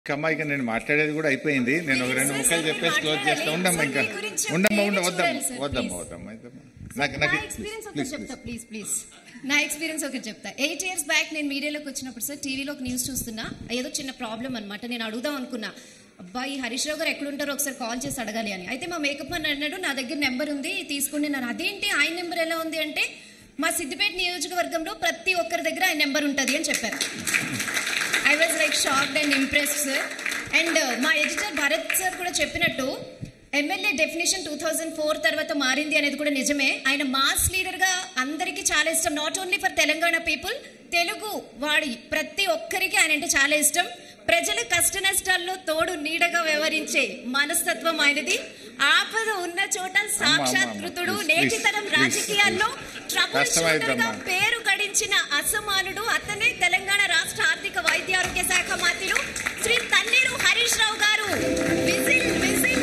అమ్మాయికి నేను మాట్లాడేది కూడా అయిపోయింది నేను ఒక రెండు ముక్కలు చెప్పేసి క్లోజ్ చేస్తా ఉండమ్మా ఇంకా మీ గురించి ఉండమ్మా ఉండ చెప్పండి, వద్దమ్మా చూడాలి సార్, వద్దమ్మా please. వద్దమ్మా వద్దమ్మా. నాకు నా నాకు ఎక్స్పీరియన్స్ ఒకటి ప్లీజ్ చెప్తా ప్లీజ్ ప్లీజ్ నా ఎక్స్పీరియన్స్ ఒకటి చెప్తా ఎయిట్ ఇయర్స్ బ్యాక్ నేను మీడియాలోకి వచ్చినప్పుడు సార్ టీవీలో ఒక న్యూస్ చూస్తున్నా ఏదో చిన్న ప్రాబ్లం అనమాట నేను అడుగుదాం అనుకున్నా అబ్బాయి హరీష్ రావు గారు ఎక్కడుంటారో ఒకసారి కాల్ చేసి అడగాలి అని అయితే మా మేకప్ అని అన్నాడు నా దగ్గర నెంబర్ ఉంది తీసుకుని నేను అదేంటి ఆయన నెంబర్ ఎలా ఉంది అంటే మా సిద్దిపేట నియోజకవర్గంలో ప్రతి ఒక్కరి దగ్గర ఆయన నెంబర్ ఉంటుంది అని చెప్పారు I was like shocked and impressed sir and మా ఎడిటర్ భరత్ సార్ కూడా చెప్పినట్టు MLA definition two thousand four తర్వాత మారింది అనేది కూడా నిజమే ఆయన మాస్ లీడర్గా అందరికీ చాలా ఇష్టం not only for Telangana people Telugu వాడి ప్రతి ఒక్కరికి ఆయన అంటే చాలా ఇష్టం ప్రజల కష్ట నష్టాల్లో తోడు నీడగా వ్యవహరించే మనస్తత్వం ఆయనది ఆపద ఉన్న చోట సాక్షాత్కృతుడు please, నేటి please, తరం please. రాజకీయాల్లో ట్రబుల్ కష్టమైద్దమ్మా. షూటర్గా పేరు గడించిన అసమానుడు అతనే తెలంగాణ రాష్ట్ర ఆర్థిక వైద్య ఆరోగ్య శాఖ మంత్రులు శ్రీ తన్నీరు హరీష్ రావు గారు విజిల్ విజిల్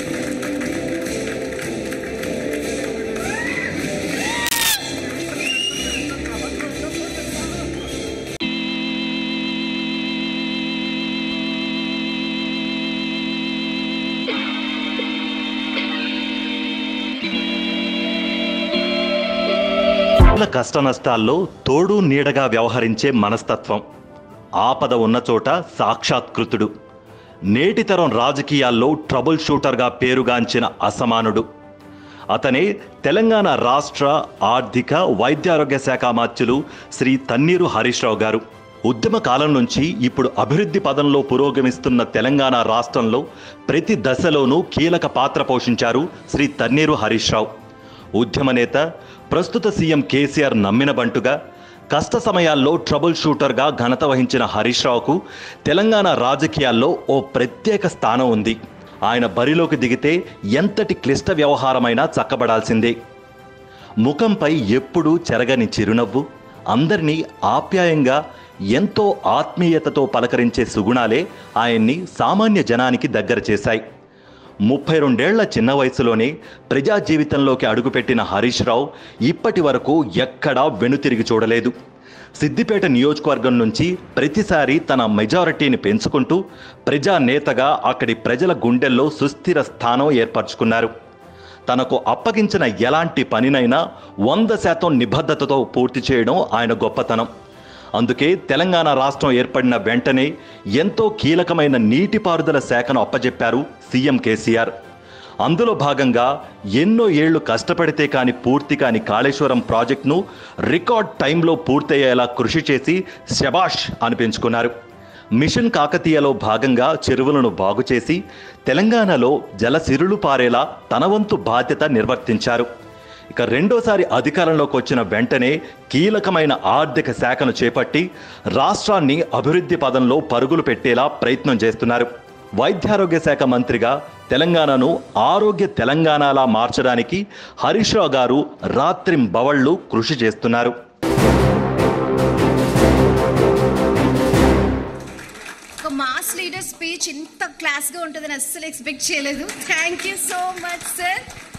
ప్రజల కష్ట నష్టాల్లో తోడు నీడగా వ్యవహరించే మనస్తత్వం ఆపద ఉన్న చోట సాక్షాత్కృతుడు నేటి తరం రాజకీయాల్లో ట్రబుల్ షూటర్గా పేరుగాంచిన అసమానుడు అతనే తెలంగాణ రాష్ట్ర ఆర్థిక వైద్యారోగ్య శాఖ మార్చులు శ్రీ తన్నీరు హరీష్ రావు గారు ఉద్యమ కాలం నుంచి ఇప్పుడు అభివృద్ధి పదంలో పురోగమిస్తున్న తెలంగాణ రాష్ట్రంలో ప్రతి దశలోనూ కీలక పాత్ర పోషించారు శ్రీ తన్నీరు హరీష్ రావు ఉద్యమ నేత ప్రస్తుత సీఎం కేసీఆర్ నమ్మిన బంటుగా కష్ట సమయాల్లో ట్రబుల్ షూటర్గా ఘనత వహించిన హరీష్ రావుకు తెలంగాణ రాజకీయాల్లో ఓ ప్రత్యేక స్థానం ఉంది ఆయన బరిలోకి దిగితే ఎంతటి క్లిష్ట వ్యవహారమైనా చక్కబడాల్సిందే ముఖంపై ఎప్పుడూ చెరగని చిరునవ్వు అందరినీ ఆప్యాయంగా ఎంతో ఆత్మీయతతో పలకరించే సుగుణాలే ఆయన్ని సామాన్య జనానికి దగ్గర చేశాయి ముప్పై రెండేళ్ల చిన్న వయసులోనే ప్రజా జీవితంలోకి అడుగుపెట్టిన హరీష్ రావు ఇప్పటి వరకు ఎక్కడా వెనుతిరిగి చూడలేదు సిద్దిపేట నియోజకవర్గం నుంచి ప్రతిసారి తన మెజారిటీని పెంచుకుంటూ ప్రజా నేతగా అక్కడి ప్రజల గుండెల్లో సుస్థిర స్థానం ఏర్పరచుకున్నారు తనకు అప్పగించిన ఎలాంటి పనినైనా వంద శాతం నిబద్ధతతో పూర్తి చేయడం ఆయన గొప్పతనం అందుకే తెలంగాణ రాష్ట్రం ఏర్పడిన వెంటనే ఎంతో కీలకమైన నీటిపారుదల శాఖను అప్పజెప్పారు సీఎం కేసీఆర్ అందులో భాగంగా ఎన్నో ఏళ్లు కష్టపడితే కాని పూర్తి కాని కాళేశ్వరం ప్రాజెక్టును రికార్డ్ టైంలో పూర్తయ్యేలా కృషి చేసి శబాష్ అనిపించుకున్నారు మిషన్ కాకతీయలో భాగంగా చెరువులను బాగు చేసి తెలంగాణలో జలసిరులు పారేలా తన వంతు బాధ్యత నిర్వర్తించారు ఇక రెండోసారి అధికారంలోకి వచ్చిన వెంటనే కీలకమైన ఆర్థిక శాఖను చేపట్టి రాష్ట్రాన్ని అభివృద్ధి పదంలో పరుగులు పెట్టేలా ప్రయత్నం చేస్తున్నారు వైద్యారోగ్య శాఖ మంత్రిగా తెలంగాణను ఆరోగ్య తెలంగాణలా మార్చడానికి హరీష్ రావు గారు రాత్రింబవళ్లు కృషి చేస్తున్నారు ఒక మాస్ లీడర్ స్పీచ్ ఇంత క్లాస్గా ఉంటుందని అస్సలు ఎక్స్పెక్ట్ చేయలేదు thank you so much sir